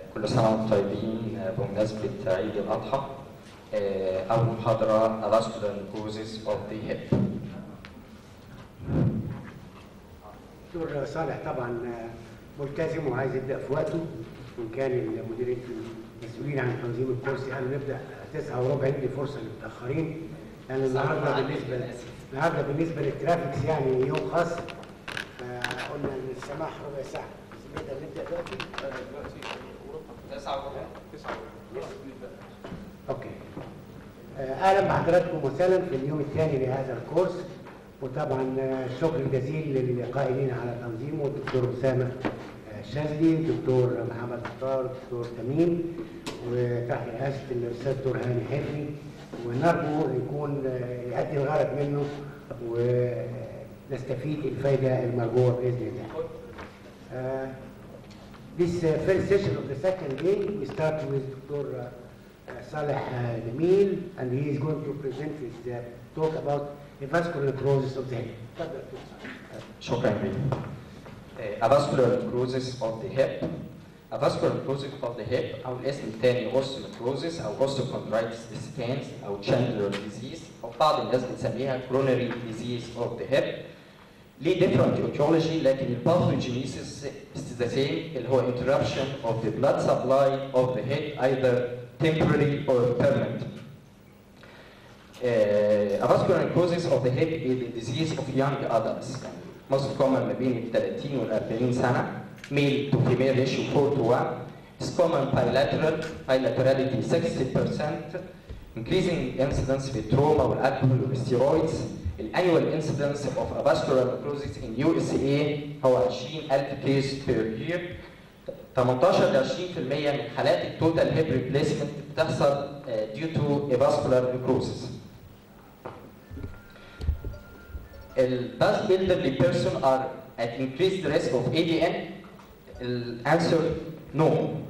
كل سنة وانتم طيبين آه، بمناسبة عيد الأضحى آه، أول محاضرة Avascular Necrosis of the Hip دكتور صالح طبعا ملتزم وعايز يبدا في وقته وان كان المديرين المسؤولين عن تنظيم الكرسي قالوا نبدا تسعة وربع ندي فرصه للمتاخرين لان النهارده بالنسبه النهارده بالنسبه للترافيكس يعني يوم خاص فقلنا ان السماح ربع ساعه بس نقدر نبدا دلوقتي اوكي آه، اهلا بحضراتكم وسهلا في اليوم الثاني لهذا الكورس وطبعا آه، شكر جزيل للقائمين على تنظيمه الدكتور اسامه آه، شاذلي الدكتور محمد مختار الدكتور تميم وتحت رئاسه الاستاذ دكتور هاني حفني ونرجو يكون آه، يؤدي الغرض منه ونستفيد الفائده المرجوه باذن الله. آه، This uh, first session of the second day, we start with Dr. Uh, uh, Saleh uh, Jamil, and he is going to present his uh, talk about the vascular necrosis of the head. تفضل دكتور صالح. شكرا لك آه، Avascular Necrosis of the Hip Avascular Necrosis of the Hip أو الاسم الثاني Osteonecrosis أو Osteochondritis dissecans أو Chandler Disease أو بعض الناس بتسميها Coronary Disease of the Hip ليه different etiology لكن الباثوجينيسيس is the same اللي هو interruption of the blood supply of the head either temporary or permanent. Uh, avascular necrosis of the hip is a disease of young adults يعني most common ما بين ال 30 وال 40 سنة male to female ratio 4 to 1 is common bilateral bilaterality 60% increasing incidence في التروما والالكول والستيرويدز الانnual incidence of avascular necrosis in USA هو 20000 كيس per year 18 ل 20% من حالات التوتال هيب ريبليسمنت بتحصل آه، due to avascular necrosis. الباس elderly person are at increased risk of ADN الانسر نو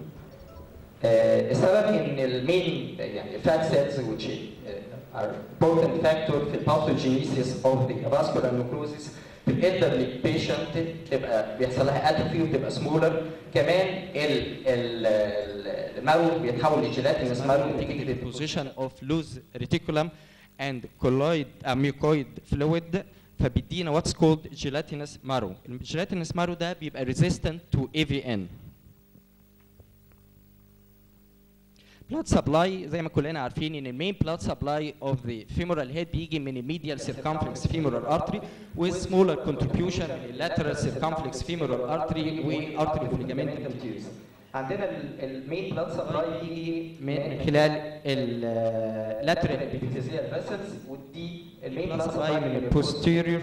السبب ان المين يعني fat cells which uh, are important factor في pathogenesis of the avascular necrosis في الالدرلي patient تبقى بيحصل لها اتروفي وتبقى سمولر كمان ال ال ال- المرو بيتحول لجيلاتينس مرو نتيجه position of loose reticulum and colloid uh, mucoid fluid فبيدينا what's called gelatinous marrow. الجيلاتينس marrow ده بيبقى resistant to AVN. blood supply زي ما كلنا عارفين ان المين blood supply of the femoral head بيجي من الميديال circumflex femoral artery with smaller contribution من اللاترال circumflex femoral artery و artery of ligamentum teres. عندنا المين بلاد سبلاي بيجي من خلال اللاترال الابيفيزيال فيسلز ودي المين blood بلاد supply سبلاي من من posterior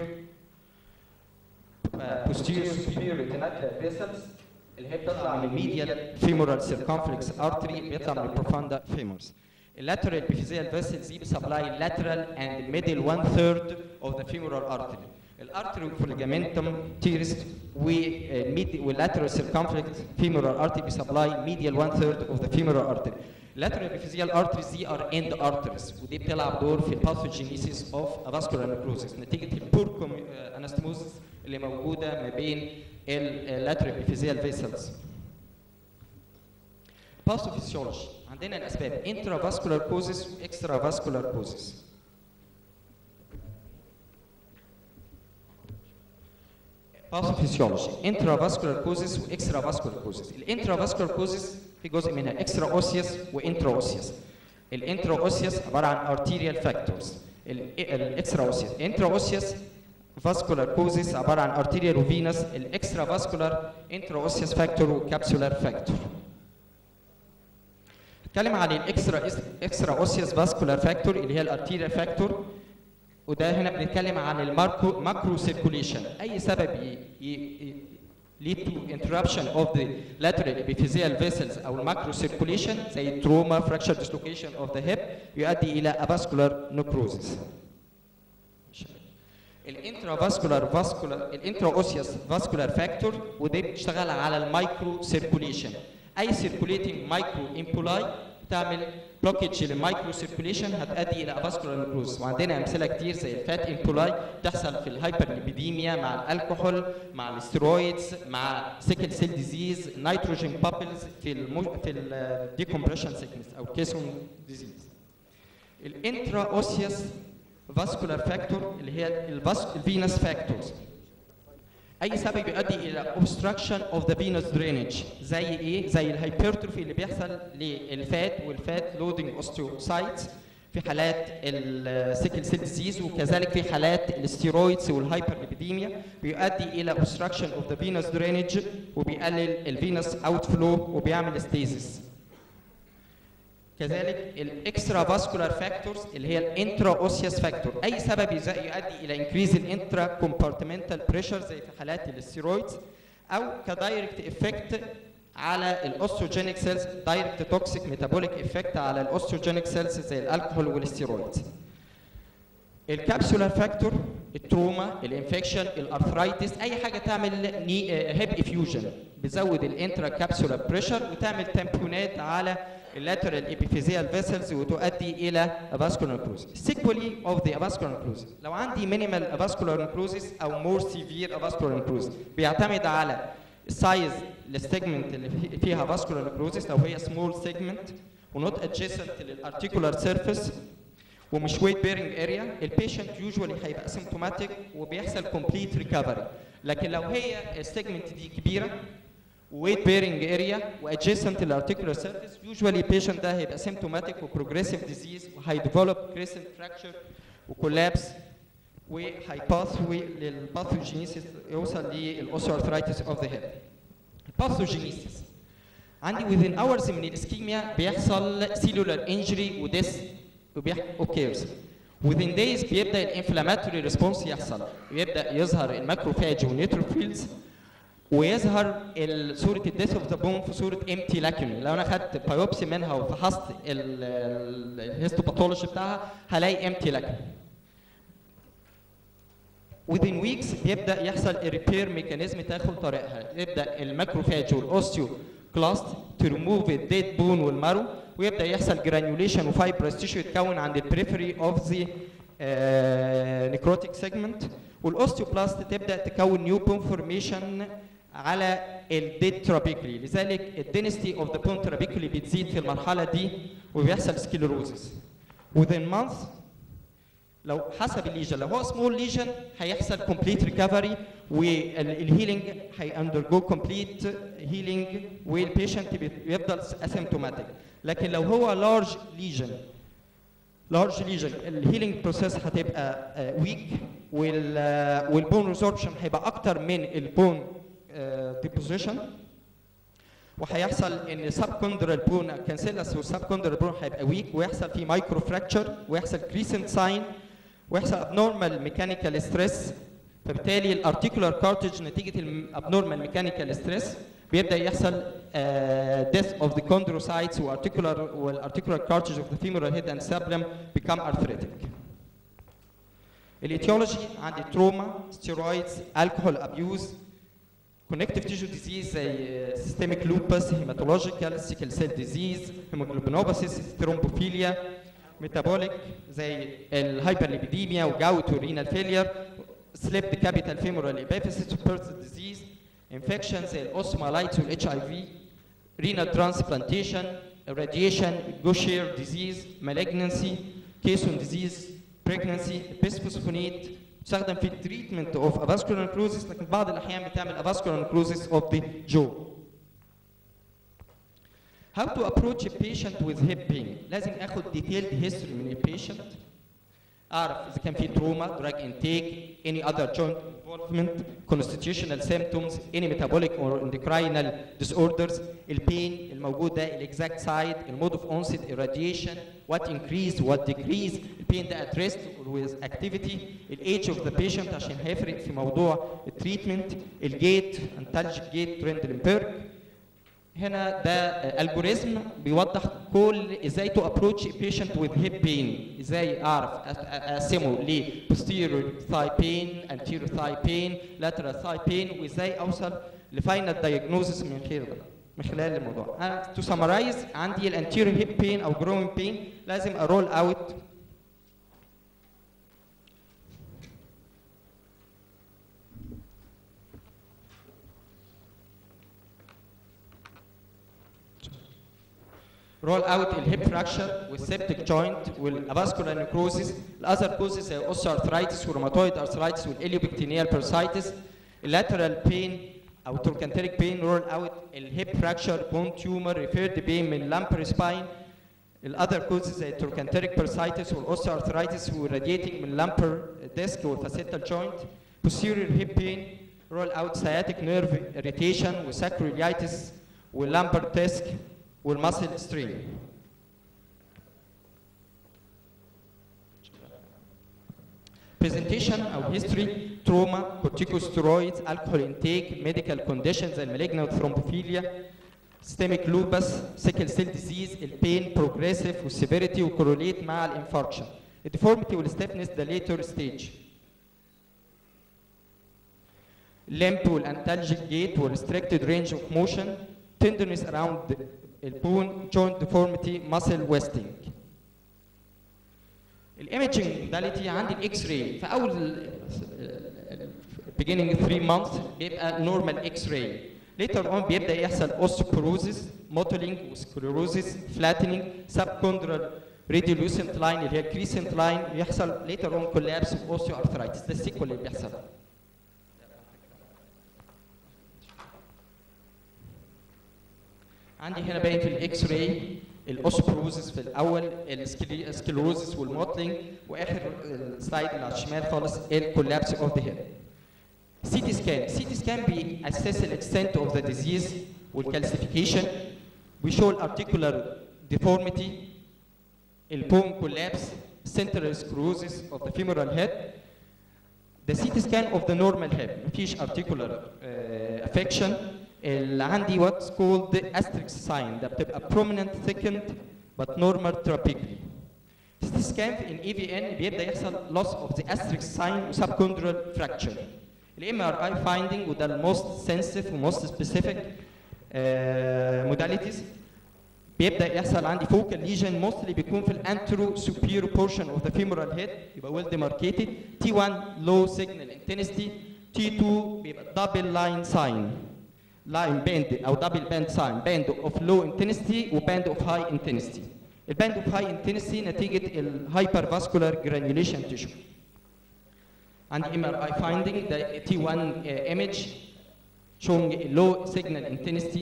posterior superior retinal vessels اللي هي بتطلع من الميديال femoral circumflex artery بيطلع من البروفاندا femurs. اللاترال epiphyseal vessels دي بسبلاي lateral and middle one third of the femoral artery. الارتري في ligamentum teres والميد والlateral circumflex femoral artery بسبلاي medial one third of the femoral artery. lateral epiphyseal arteries دي are end arteries ودي بتلعب دور في pathogenesis of avascular necrosis نتيجه البور انستموزس اللي موجوده ما بين اللاترال epiphyseal vessels. باثوفيسيولوجي عندنا الاسباب intravascular causes و extravascular causes. باثوفيسيولوجي intravascular causes و extravascular causes. الانترافاسكولار كوزز في جزء منها اكسترا اوسيوس وانترا اوسيوس. الانترا اوسيوس عباره عن arterial factors. الاكسترا اوسيوس انترا اوسيوس فاسكولار كوزز عباره عن arterial وفينس الاكسترا فاسكولار انترا اوسيوس فاكتور وكابسولار فاكتور. نتكلم عن الاكسترا اكسترا اوسيوس فاسكولار فاكتور اللي هي الارتيريال فاكتور وده هنا بنتكلم عن الماركو ماكرو سيركوليشن اي سبب ي, ي, lead to interruption of the lateral epiphyseal vessels او الماكرو سيركوليشن زي التروما fracture dislocation of the hip يؤدي الى avascular necrosis. الانترافاسكولار فاسكولار الانترا اوسيوس فاسكولار فاكتور ودي بتشتغل على المايكرو سيركوليشن اي سيركوليتنج مايكرو امبولاي تعمل بلوكج للمايكرو سيركوليشن هتؤدي الى افاسكولار نكروز وعندنا امثله كتير زي الفات انتولاي تحصل في الهايبرليبيديميا مع الكحول مع الاسترويدز مع سيكل سيل ديزيز نيتروجين بابلز في المو... في الديكومبريشن سيكنس او كيسون ديزيز الانترا اوسيوس فاسكولار فاكتور اللي هي الفينس فاكتورز اي سبب يؤدي الى obstruction of the venous drainage زي ايه زي الهايبرتروفي اللي بيحصل للفات والفات لودنج اوستيوسايتس في حالات السيكل سيل ديزيز وكذلك في حالات الاستيرويدز والهايبرليبيديميا بيؤدي الى obstruction of the venous drainage وبيقلل الفينوس اوت فلو وبيعمل ستيزيس كذلك الاكسترا فاسكولار فاكتورز اللي هي الانترا اوسيوس فاكتور اي سبب يز- يؤدي الى انكريز الانترا كومبارتمنتال بريشر زي في حالات الاستيرويدز او كدايركت افكت على الاوستوجينيك سيلز دايركت توكسيك ميتابوليك افكت على الاوستوجينيك سيلز زي الكحول والاستيرويدز الكابسولار فاكتور التروما الانفكشن الارثرايتس اي حاجه تعمل ني هيب افيوجن بتزود الانترا كابسولار بريشر وتعمل تامبونات على اللاترال ابيفيزيال فيسلز وتؤدي الى افاسكولار نكروز سيكولي اوف ذا افاسكولار نكروز لو عندي مينيمال افاسكولار نكروزس او مور سيفير افاسكولار نكروز بيعتمد على السايز السيجمنت اللي في- فيها فاسكولار نكروزس لو هي سمول سيجمنت ونوت ادجيسنت للارتيكولار سيرفيس ومش ويت بيرنج اريا البيشنت يوجوالي هيبقى سيمتوماتيك وبيحصل كومبليت ريكفري لكن لو هي السيجمنت دي كبيره ويت بيرنج اريا وادجيسنت للارتيكولار سيرفيس يوجوالي البيشنت ده هيبقى سيمتوماتيك وبروجريسيف ديزيز وهيديفلوب كريسنت فراكشر وكولابس وهيباثوي للباثوجينيسيس يوصل للاوسيوارثرايتس اوف ذا هيد الباثوجينيسيس عندي within hours من الاسكيميا بيحصل cellular injury وديس اوكيرز within days بيبدا الانفلاماتوري ريسبونس يحصل ويبدا يظهر الماكروفاج والنيتروفيلز ويظهر ال- صوره الديث اوف ذا بون في صوره امتي لاكيوني لو انا خدت بايوبسي منها وفحصت الهيستوباثولوجي بتاعها هلاقي امتي لاكيوني within weeks بيبدا يحصل الريبير ميكانيزم تاخد طريقها يبدا الماكروفاج والاوستيو كلاست تو ريموف الديد بون والمارو ويبدا يحصل جرانيوليشن وفايبرس تيشو يتكون عند البريفري اوف ذا نيكروتيك سيجمنت والاوستيوبلاست تبدا تكون نيو بون فورميشن على الديد ترابيكلي لذلك الدينستي اوف ذا بون ترابيكلي بتزيد في المرحله دي وبيحصل سكليروزس within month لو حسب الليجن لو هو سمول ليجن هيحصل كومبليت ريكفري والهيلينج هي اندرجو كومبليت هيلينج والبيشنت بيفضل اسيمتوماتيك لكن لو هو لارج ليجن لارج ليجن الهيلينج بروسيس هتبقى ويك والبون ريسوربشن هيبقى اكتر من البون ديبوزيشن وهيحصل ان سب كوندرال بون كانسيلس والسب كوندرال بون هيبقى ويك ويحصل فيه مايكرو فراكتشر ويحصل كريسنت ساين ويحصل ابنورمال ميكانيكال ستريس فبالتالي الارتيكولار كارتج نتيجه الابنورمال ميكانيكال ستريس بيبدا يحصل ديث اوف ذا chondrocytes وارتيكولار والارتيكولار كارتج اوف ذا femoral head and cerebellum become arthritic. الايتيولوجي عندي تروما ستيرويدز الكحول ابيوز كونكتيف تيشو ديزيز زي سيستميك لوبس هيماتولوجيكال سيكل سيل ديزيز هيموجلوبينوباسيس ثرومبوفيليا ميتابوليك زي الهايبرليبيديميا وجاوت ورينال فيلير سليبد كابيتال فيمورال ابيفيسيس بيرث ديزيز انفكشن زي الاوسمالايتس والاتش اي في رينال ترانسبلانتيشن راديشن جوشير ديزيز مالجنسي كيسون ديزيز بريجنسي بيسفوسفونيت تستخدم في التريتمنت اوف افاسكولار نكروزيس لكن بعض الاحيان بتعمل افاسكولار نكروزيس اوف ذا جو How to approach a patient with hip pain لازم اخد detailed history من البيشنت اعرف اذا كان في تروما drug intake any other joint involvement constitutional symptoms any metabolic or endocrinal disorders البين الموجود ده الاكزاكت سايد المود اوف onset irradiation what increase what decrease البين ده at rest or with activity الايدج اوف ذا patient عشان هيفرق في موضوع التريتمنت الجيت انتالجيك جيت ترندلنبرج هنا ده الجوريزم بيوضح كل ازاي تو ابروتش بيشنت وذ هيب بين ازاي اعرف أس- اقسمه ل posterior thigh pain anterior thigh pain lateral thigh pain وازاي اوصل لفاينل diagnosis من خير ده من خلال الموضوع تو سمرايز عندي الانتيريور هيب بين او جروين بين لازم ارول اوت رول اوت الهيب فراكشر والسيبتيك جوينت والافاسكولار نيكروزيس الاذر كوزز زي اوسو ارثرايتس وروماتويد ارثرايتس والاليوبكتينيال بيرسايتس اللاترال بين او تروكانتريك بين رول اوت الهيب فراكشر بون تيومر ريفيرد بين من لامبر سباين الاذر كوزز زي التروكانتريك بيرسايتس والاوسو ارثرايتس والراديتنج من لامبر ديسك والفاسيتال جوينت posterior hip pain roll out sciatic nerve irritation وساكرويلايتس واللامبر ديسك والماسل سترين presentation او history trauma corticosteroids alcohol intake medical conditions زي malignant thrombophilia systemic lupus sickle cell disease البين progressive والseverity وcorrelate مع الانفاركشن الديفورميتي والstiffness ده later stage limp والانتالجيك gait والrestricted range of motion tenderness around the البون joint deformity muscle wasting الايمجنج موداليتي عندي الاكس راي في اول beginning 3 months بيبقى نورمال اكس راي later on بيبدا يحصل osteoporosis mottling وسكلروزيس flattening subchondral radiolucent line اللي هي crescent line يحصل later on collapse osteoarthritis ده السيكول اللي بيحصل عندي هنا باين في الاكس راي الاوسبروزس في الاول السكلروزس والموتلينج واخر السلايد اللي على الشمال خالص الكولابس اوف ذا هيد سي تي سكان سي تي سكان بيأسس الاكستنت اوف ذا ديزيز والكالسيفيكيشن بيشو الارتيكولار ديفورميتي البون كولابس central sclerosis of the femoral head the CT scan of the normal head مفيش articular uh, affection اللي عندي what's called the asterisk sign ده بتبقى prominent thickened but normal trapecally. CT scan in EVN بيبدا يحصل loss of the asterisk sign و subchondral fracture. ال MRI finding وده ال most sensitive و most specific uh, modalities بيبدا يحصل عندي focal lesion mostly بيكون في الانترو superior portion of the femoral head يبقى well demarcated T1 low signal intensity T2 بيبقى double line sign لاين باند او دبل باند ساين باند اوف لو انتنستي وباند اوف هاي انتنستي الباند اوف هاي انتنستي نتيجه الهايبر فاسكولار جرانيوليشن تيشو عندي ام ار اي فايندنج ده تي 1 ايمج showing low signal intensity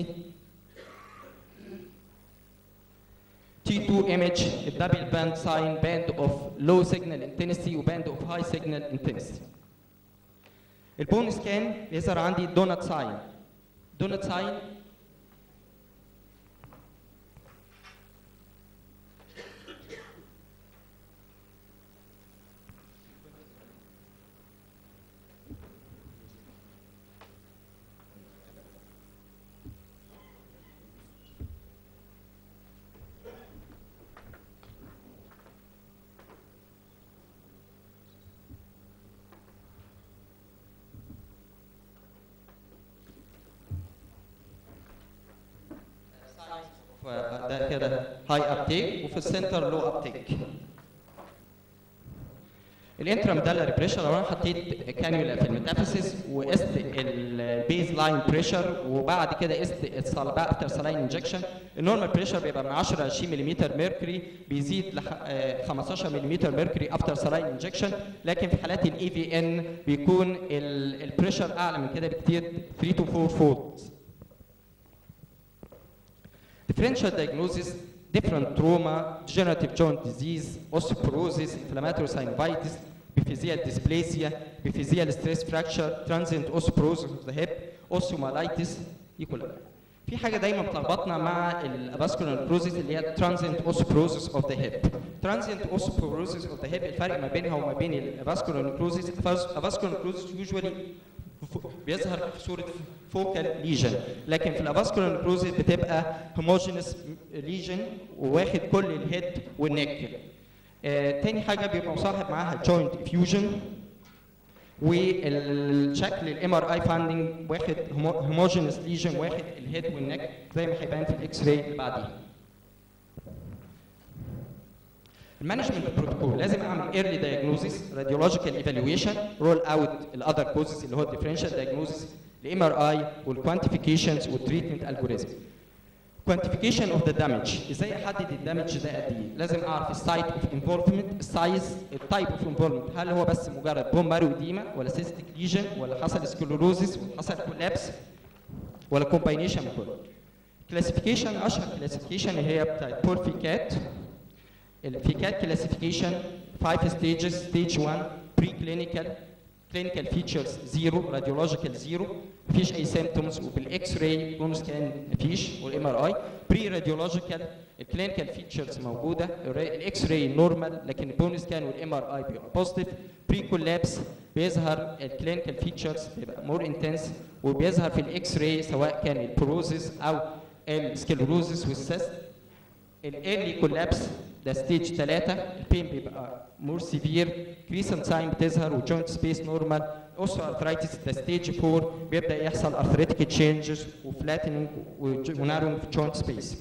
T2 image double band sign band of low signal intensity وباند of high signal intensity البون سكان يظهر عندي دونات ساين دونت ساين ده كده هاي ابتيك وفي السنتر لو ابتيك الانترامدالري بريشر لو انا حطيت كانيولا في الميتافيسيس وقست البيز لاين بريشر وبعد كده قست الصلباء افتر سلاين انجكشن النورمال بريشر بيبقى من 10 ل 20 ملم ميركوري بيزيد ل 15 ملم ميركوري افتر سلاين انجكشن لكن في حالات الاي في ان بيكون البريشر اعلى من كده بكتير 3 to 4 فولد differential diagnosis different trauma, degenerative joint disease, osteoporosis, inflammatory synovitis, biphyseal dysplasia, biphyseal stress fracture, transient osteoporosis of the hip, osteomyelitis دي كلها. في حاجه دايما بتلخبطنا مع الافاسكولار نكروزيس اللي هي ترانزينت اوسبروزيس اوف ذا هيب ترانزينت اوسبروزيس اوف ذا هيب الفرق ما بينها وما بين الافاسكولار نكروزيس الافاسكولار نكروزيس يوجوالي بيظهر في صوره فوكال ليجن لكن في الافاسكولار نكروزيس بتبقى هوموجينس ليجن وواخد كل الهيد والنك آه تاني حاجه بيبقى مصاحب معاها جوينت فيوجن والشكل الام ار اي فاندنج واخد هوموجينس ليجن واخد الهيد والنك زي ما هيبان في الاكس راي اللي بعديها المانجمنت بروتوكول لازم اعمل ايرلي دايجنوزيس راديولوجيكال ايفالويشن رول اوت الاذر كوزز اللي هو الديفرنشال دايجنوزيس الام ار اي والكوانتيفيكيشنز والتريتمنت الجوريزم كوانتيفيكيشن اوف ذا دامج ازاي احدد الدامج ده قد ايه لازم اعرف السايت اوف انفولفمنت السايز التايب اوف انفولفمنت هل هو بس مجرد بوم مارو اديما ولا سيستيك ليجن ولا حصل سكلوروزيس ولا حصل كولابس ولا كومباينيشن من كله كلاسيفيكيشن اشهر كلاسيفيكيشن هي بتاعت بور فيكات الفيكات كلاسيفيكيشن 5 ستيجز ستيج 1 بري كلينيكال كلينيكال فيتشرز زيرو راديولوجيكال زيرو مفيش اي سيمتومز وبالاكس راي بون سكان مفيش والام ار اي بري راديولوجيكال الكلينيكال فيتشرز موجوده الاكس راي نورمال لكن البون سكان والام ار اي بيبقى بوزيتيف بري كولابس بيظهر الكلينيكال فيتشرز بيبقى مور انتنس وبيظهر في الاكس راي سواء كان البروزيس او السكلروزيس والسيست الايرلي كولابس ده ستيج 3 البين بيبقى مور سيفير كريسنت ساين بتظهر وجوينت سبيس نورمال اوسو ارثرايتس ده ستيج 4 بيبدا يحصل ارثريتيك تشينجز وفلاتنج ونارونج في جوينت سبيس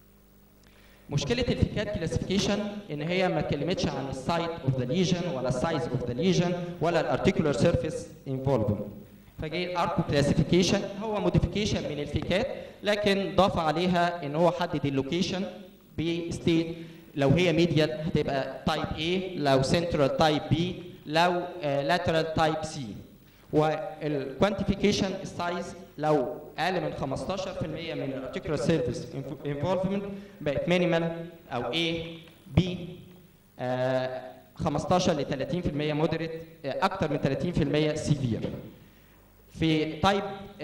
مشكله الفيكات كلاسيفيكيشن ان هي ما اتكلمتش عن السايت اوف ذا ليجن ولا السايز اوف ذا ليجن ولا الارتيكولار سيرفيس انفولفمنت فجاي الاركو كلاسيفيكيشن هو موديفيكيشن من الفيكات لكن ضاف عليها ان هو حدد اللوكيشن بستيت لو هي ميديال هتبقى تايب A لو سنترال تايب B لو لاترال تايب C والكوانتيفيكيشن السايز لو اقل من 15% من الارتيكولار سيرفيس انفولفمنت بقت مينيمال او A B آه 15 ل 30% مودريت اكتر من 30% سيفير في تايب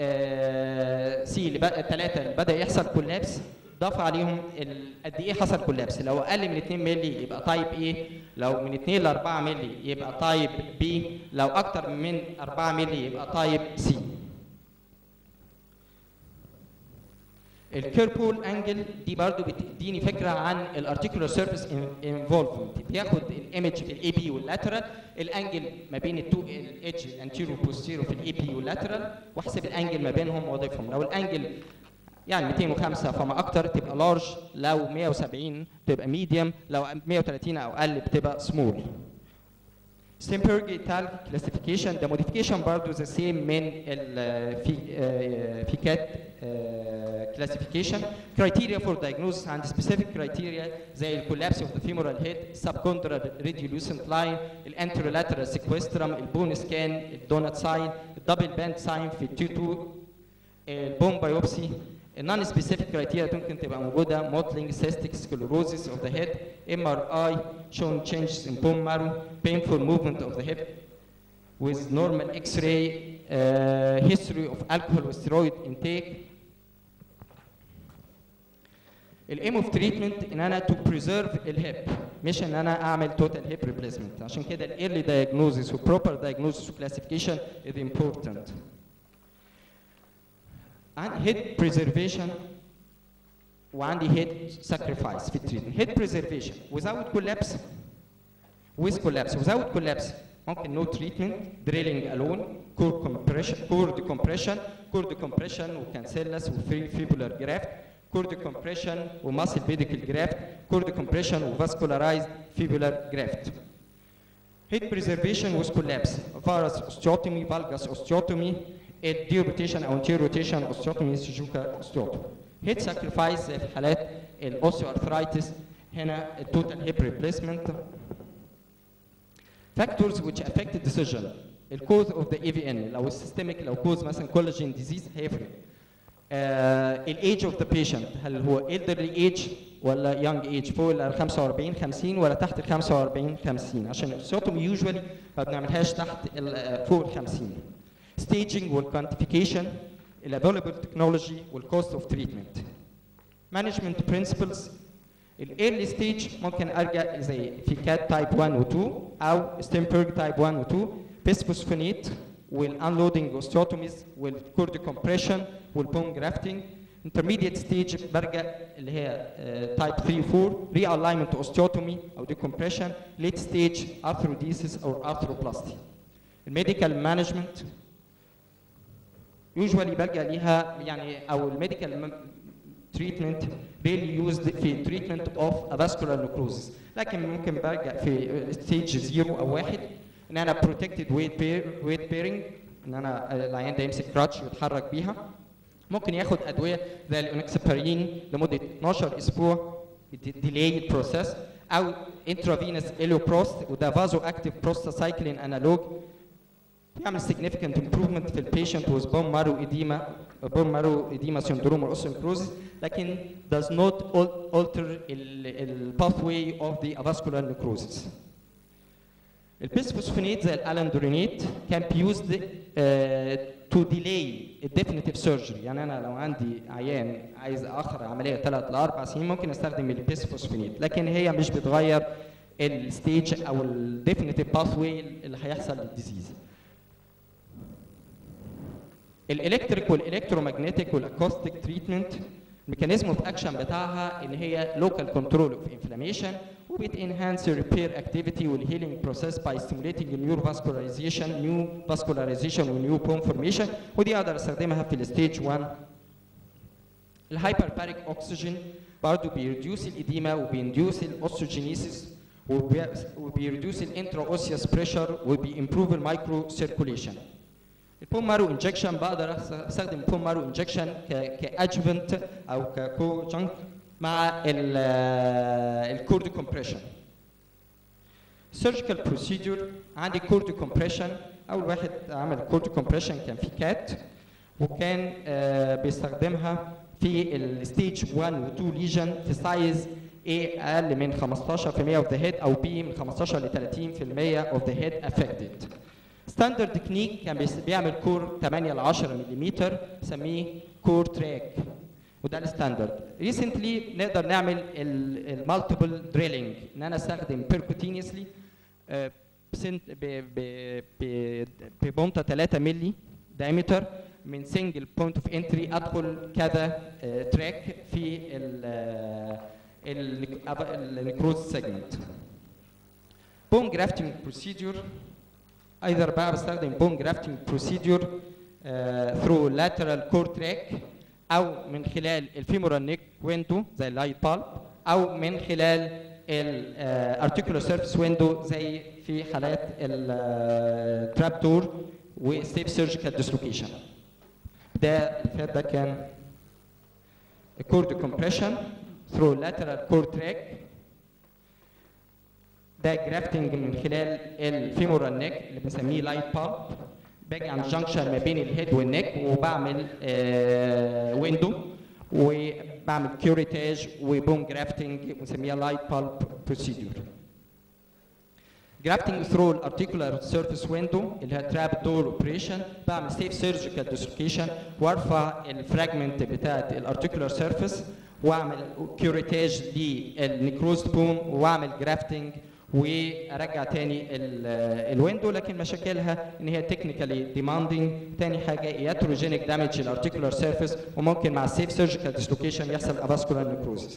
سي اللي بقى ثلاثه اللي بدا يحصل كولابس ضاف عليهم قد ايه حصل كولابس لو اقل من 2 مللي يبقى تايب ايه لو من 2 ل 4 مللي يبقى تايب بي لو اكتر من 4 مللي يبقى تايب سي الكيربول انجل دي برضو بتديني فكره عن الارتيكولار سيرفيس انفولفمنت بياخد الايمج في الاي بي واللاترال الانجل ما بين التو الايدج الانتيرو بوستيرو في الاي بي واللاترال واحسب الانجل ما بينهم واضيفهم لو الانجل يعني 205 فما اكتر تبقى لارج لو 170 تبقى ميديوم لو 130 او اقل بتبقى سمول سيمبرج تال كلاسيفيكيشن ده موديفيكيشن برضه ذا سيم من الفيكات كلاسيفيكيشن كرايتيريا فور diagnosis عند سبيسيفيك كرايتيريا زي الكولابس اوف ذا فيمورال هيد سبكوندرال ريديولوسنت لاين الانترولاترال سيكويسترم البون سكان الدونات ساين الدبل باند ساين في التو 2 البون بايوبسي النون سبيسيفيك كرايتيريا ممكن تبقى موجوده موتلينج سيستيك سكلروزيس اوف ذا هيد ام ار اي شون changes in bone marrow painful movement of the hip with normal x-ray uh, history of alcohol or steroid intake الايم اوف تريتمنت ان انا تو بريزيرف الهيب مش ان انا اعمل توتال هيب ريبليسمنت عشان كده الايرلي دايجنوزيس وبروبر دايجنوزيس وكلاسيفيكيشن از امبورتنت عندي هيد بريزرفيشن وعندي هيد ساكريفايس في التريتمنت هيد بريزرفيشن without collapse with collapse without collapse ممكن no treatment drilling alone core compression core decompression core decompression وكانسيلس وفري فيبولار جرافت core decompression وماسل بيديكال جرافت core decompression وفاسكولارايزد فيبولار جرافت head preservation with collapse varus osteotomy valgus osteotomy الديو روتيشن او انتيرو روتيشن اوستيوتومي سوجوكا اوستيوتومي هيد ساكريفايس زي في حالات الاوسيو ارثرايتس هنا التوتال هيب ريبليسمنت factors which affect the decision الكوز اوف ذا اي في ان لو السيستميك لو كوز مثلا كولاجين ديزيز هيفرق الايج اوف ذا بيشنت هل هو elderly ايج ولا يونج ايج فوق ال 45 50 ولا تحت ال 45 50 عشان الاوستيوتومي يوجوالي ما بنعملهاش تحت فوق ال 50 staging والquantification الavailable technology والcost of treatment management principles الايرلي ستيج ممكن ارجع زي في كات تايب 1 و 2 او ستيمبرج تايب 1 و 2 بيسفوسفونيت والانلودنج اوستيوتوميز والكورد كومبريشن والبون جرافتنج intermediate stage برجع اللي هي تايب 3 و 4 ري الاينمنت اوستيوتومي او decompression late stage arthrodesis او arthroplasty الميديكال مانجمنت يوجوالي بلجا ليها يعني او الميديكال تريتمنت ريلي يوزد في تريتمنت اوف افاسكولار نكروزس لكن ممكن بلجا في ستيج زيرو او واحد ان انا بروتكتد ويت ويت بيرنج ان انا العيان ده يمسك كراتش ويتحرك بيها ممكن ياخد ادويه زي الاونكسبارين لمده 12 اسبوع ديلي البروسيس او انترافينوس اليوبروست وده فازو اكتيف بروستاسايكلين انالوج يعمل significant improvement في البيشنت with bone marrow edema bone marrow edema syndrome or osteoporosis لكن does not al- alter ال pathway of the avascular necrosis. البيسفوسفونيت زي الالندرينيت كان be used uh, to delay الديفينيتيف سيرجري يعني انا لو عندي عيان عايز اخر عمليه ثلاث لاربع سنين ممكن استخدم البيسفوسفونيت لكن هي مش بتغير الستيج او الديفينيتيف باثوي اللي هيحصل للديزيز. الالكتريك والالكترومagnetic والاكوستيك تريتمنت الميكانيزم اوف اكشن بتاعها ان هي لوكال كنترول اوف انفلاميشن وبت enhance repair activity والهيلينج بروسيس by stimulating new vascularization new vascularization ونيو bone formation ودي اقدر استخدمها في الستيج 1 الهايبرباريك اوكسجين برضه بيريديوس الاديما وبينديوس الاوستوجينيسيس وبيريديوس الانترا اوسيوس بريشر وبيمبروف المايكرو سيركوليشن البون مارو انجكشن بقدر استخدم البون مارو انجكشن كادجفنت او ككوجنك مع الكورد كومبريشن سيرجيكال بروسيدور عندي كورد كومبريشن اول واحد عمل كورد كومبريشن كان في كات وكان آه بيستخدمها في الستيج 1 و 2 ليجن في سايز A اقل من 15% of the head او B من 15 ل 30% of the head affected. ستاندرد تكنيك كان بيس- بيعمل كور 8 ل 10 ملم بسميه كور تراك وده الستاندرد ريسنتلي نقدر نعمل المالتيبل دريلينج ان انا استخدم بيركوتينيسلي بسنت ب- ب- ب- ببونتا 3 ملي دايمتر من سنجل بوينت اوف انتري ادخل كذا تراك في النكروز سيجمنت بون جرافتنج بروسيدور ايذر بقى بستخدم بون جرافتنج بروسيدور ثرو لاترال كور تراك او من خلال الفيمورال نيك ويندو زي اللايت بالب او من خلال الارتيكولار سيرفيس ويندو زي في حالات التراب دور وستيب سيرجيكال ديسلوكيشن ده اللي فات ده كان كورد كومبريشن ثرو لاترال كور تراك ده جرافتنج من خلال الفيمورال نيك اللي بنسميه لايت بالب باجي عند جنكشن ما بين الهيد والنيك وبعمل آه ويندو وبعمل كيوريتاج وبون جرافتنج بنسميها لايت بالب بروسيدور جرافتنج ثرو الارتيكولار سيرفيس ويندو اللي هي تراب دور اوبريشن بعمل سيف سيرجيكال ديسلوكيشن وارفع الفراجمنت بتاعت الارتيكولار سيرفيس واعمل كيوريتاج للنيكروز بون واعمل جرافتنج وارجع تاني ال- الويندو لكن مشاكلها ان هي تكنيكالي ديماندنج تاني حاجه ياتروجينيك دامج الارتيكولار سيرفيس وممكن مع السيف سيرجيكال ديسلوكيشن يحصل افاسكولار نيكروزس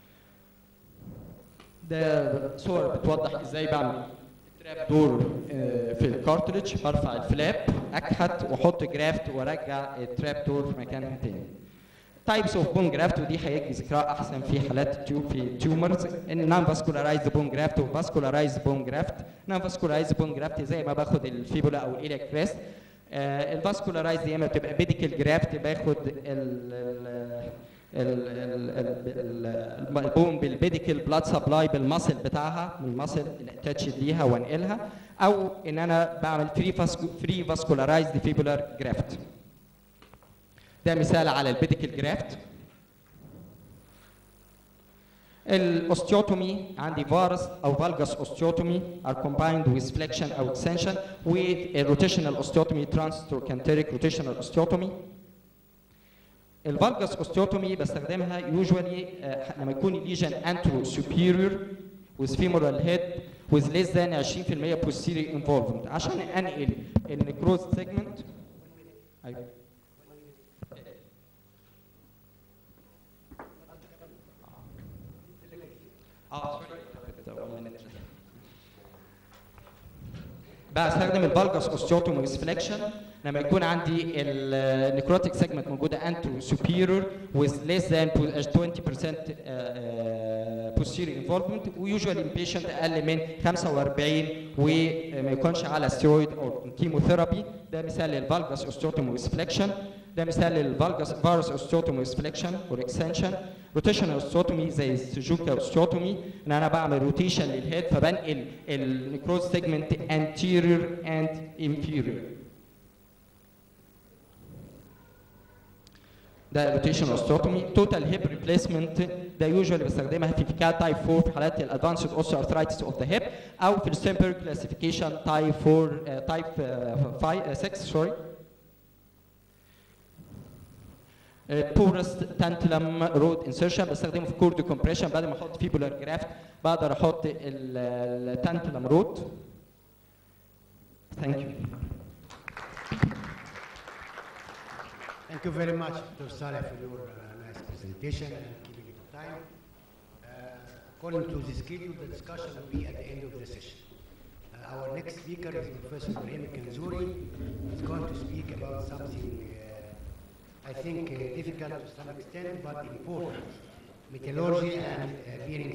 ده صور بتوضح ازاي بعمل تراب دور آه، في الكارتريج برفع الفلاب اكحت واحط جرافت وارجع التراب دور في مكانها تاني تايبس اوف بون جرافت ودي هيجي ذكرها احسن في حالات التيوب في التيومرز ان نون فاسكولارايزد بون جرافت وفاسكولارايزد بون جرافت نون فاسكولارايزد بون جرافت زي ما باخد الفيبولا او الالياك كريست آه الفاسكولارايزد يا اما بتبقى بيديكال جرافت باخد ال ال البون بالبيديكال بلاد سبلاي بالماسل بتاعها من الماسل اللي اتاتشد ليها وانقلها او ان انا بعمل فري فري فاسكولارايزد فيبولار جرافت ده مثال على البيديكال جرافت الاوستيوتومي عندي فارس او فالجاس اوستيوتومي are combined with flexion او extension with a rotational osteotomy transtrochanteric rotational osteotomy الفالجاس اوستيوتومي بستخدمها يوجوالي لما يكون الليجن انترو superior with femoral head with less than 20% posterior involvement عشان انقل النكروز segment ايوه اه بستخدم الفالجاس اوستيوتوميس فليكشن لما يكون عندي النيكروتيك سيجمنت موجوده انترو سوبيريور with less than 20% posterior involvement ويوجوالي البيشنت اقل من 45 وما يكونش على ستيرويد او كيموثيرابي ده مثال للفالجاس اوستيوتوميس فليكشن ده مثال للفالجاس فارس اوستيوتوميس فليكشن والاكستنشن روتيشن اوستيوتومي زي السوجوكا اوستيوتومي ان انا بعمل روتيشن للهيد فبنقل النيكروز سيجمنت anterior and inferior ده روتيشن اوستيوتومي توتال هيب ريبليسمنت ده يوجوالي بستخدمها في فيكال تايب 4 في حالات الادفانسد اوستو ارثرايتس اوف ذا هيب او في الستمبر كلاسيفيكيشن تايب 4 تايب 6 سوري بورست تانتلم رود انسرشن بستخدمه في كورد كومبريشن بعد ما احط فيبولار جرافت بقدر احط التانتلم رود ثانك يو Thank you very much, Dr. Saleh, for your uh, nice presentation and keeping it on time. Uh, according to the schedule, the discussion will be at the end of the session. Uh, our next speaker is Professor Ibrahim Kanzouri. He's going to speak about something, uh, I think, uh, difficult to some extent, but important, metallurgy and uh, bearing